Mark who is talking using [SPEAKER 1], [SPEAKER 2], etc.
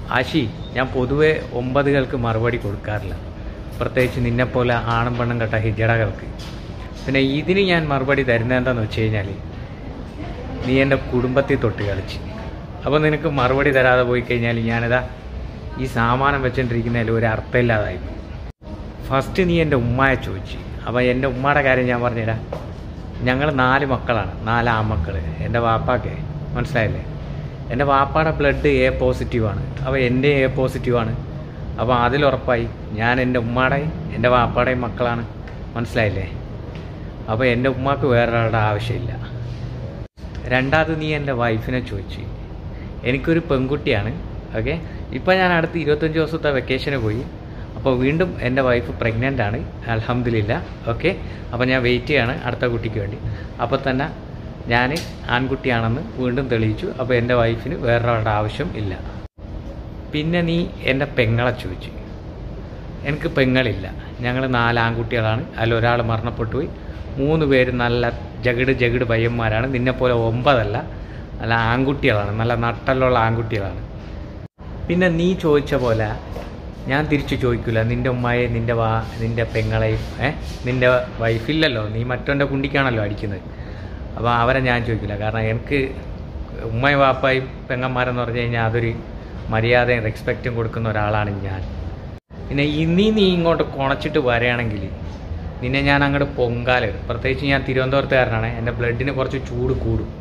[SPEAKER 1] ആശി ഞാൻ പൊതുവെ ഒമ്പതുകൾക്ക് മറുപടി കൊടുക്കാറില്ല പ്രത്യേകിച്ച് നിന്നെപ്പോലെ ആണും പെണ്ണും കെട്ട ഹിജടകൾക്ക് പിന്നെ ഇതിന് ഞാൻ മറുപടി തരുന്നത് എന്താണെന്ന് വെച്ച് കഴിഞ്ഞാൽ നീ എൻ്റെ കുടുംബത്തിൽ തൊട്ട് കളിച്ച് അപ്പോൾ നിനക്ക് മറുപടി തരാതെ പോയി കഴിഞ്ഞാൽ ഞാനിതാ ഈ സാമാനം വെച്ചോണ്ടിരിക്കുന്നതിൽ ഒരു അർത്ഥമില്ലാതായി പോയി. ഫസ്റ്റ് നീ എൻ്റെ ഉമ്മയെ ചോദിച്ചു അപ്പോൾ എൻ്റെ ഉമ്മയുടെ കാര്യം ഞാൻ പറഞ്ഞുതരാം ഞങ്ങൾ നാല് മക്കളാണ് നാല് ആമക്കൾ എൻ്റെ വാപ്പാക്ക് മനസ്സിലായില്ലേ എൻ്റെ വാപ്പാടെ ബ്ലഡ് എ പോസിറ്റീവാണ് അപ്പോൾ എൻ്റെ എ പോസിറ്റീവാണ് അപ്പോൾ അതിലുറപ്പായി ഞാൻ എൻ്റെ ഉമ്മയുടെയും എൻ്റെ വാപ്പാടെയും മക്കളാണ് മനസ്സിലായില്ലേ അപ്പോൾ എൻ്റെ ഉമ്മാക്ക് വേറൊരാളുടെ ആവശ്യമില്ല രണ്ടാമത് നീ എൻ്റെ വൈഫിനെ ചോദിച്ചു എനിക്കൊരു പെൺകുട്ടിയാണ് ഓക്കെ ഇപ്പം ഞാൻ അടുത്ത് ഇരുപത്തഞ്ച് ദിവസത്തെ വെക്കേഷന് പോയി അപ്പോൾ വീണ്ടും എൻ്റെ വൈഫ് പ്രഗ്നൻ്റ് ആണ് അലഹമ്മദില്ല ഓക്കെ അപ്പോൾ ഞാൻ വെയിറ്റ് ചെയ്യാണ് അടുത്ത കുട്ടിക്ക് വേണ്ടി അപ്പോൾ തന്നെ ഞാൻ ആൺകുട്ടിയാണെന്ന് വീണ്ടും തെളിയിച്ചു അപ്പോൾ എൻ്റെ വൈഫിന് വേറൊരാളുടെ ആവശ്യം ഇല്ല പിന്നെ നീ എൻ്റെ പെങ്ങളെ ചോദിച്ചു എനിക്ക് പെങ്ങളില്ല ഞങ്ങൾ നാല് ആൺകുട്ടികളാണ് അതിൽ ഒരാൾ മരണപ്പെട്ടു പോയി മൂന്ന് പേര് നല്ല ജഗട് ജഗട് പയ്യന്മാരാണ് നിന്നെപ്പോലെ ഒമ്പതല്ല നല്ല ആൺകുട്ടികളാണ് നല്ല നട്ടലുള്ള ആൺകുട്ടികളാണ് പിന്നെ നീ ചോദിച്ച പോലെ ഞാൻ തിരിച്ചു ചോദിക്കില്ല നിൻ്റെ ഉമ്മയെ നിൻ്റെ വാ നിൻ്റെ പെങ്ങളെയും ഏ നിൻ്റെ വൈഫില്ലല്ലോ നീ മറ്റവൻ്റെ കുണ്ടിക്കാണല്ലോ അടിക്കുന്നത് അപ്പോൾ അവരെ ഞാൻ ചോദിക്കില്ല കാരണം എനിക്ക് ഉമ്മയും വാപ്പായും പെങ്ങന്മാരെന്ന് പറഞ്ഞു കഴിഞ്ഞാൽ അതൊരു മര്യാദയും റെസ്പെക്റ്റും കൊടുക്കുന്ന ഒരാളാണ് ഞാൻ പിന്നെ ഇനി നീ ഇങ്ങോട്ട് കുണച്ചിട്ട് വരികയാണെങ്കിൽ നിന്നെ ഞാൻ അങ്ങോട്ട് പൊങ്കാലിടും പ്രത്യേകിച്ച് ഞാൻ തിരുവനന്തപുരത്തുകാരനാണ് എൻ്റെ ബ്ലഡിന് കുറച്ച് ചൂട് കൂടും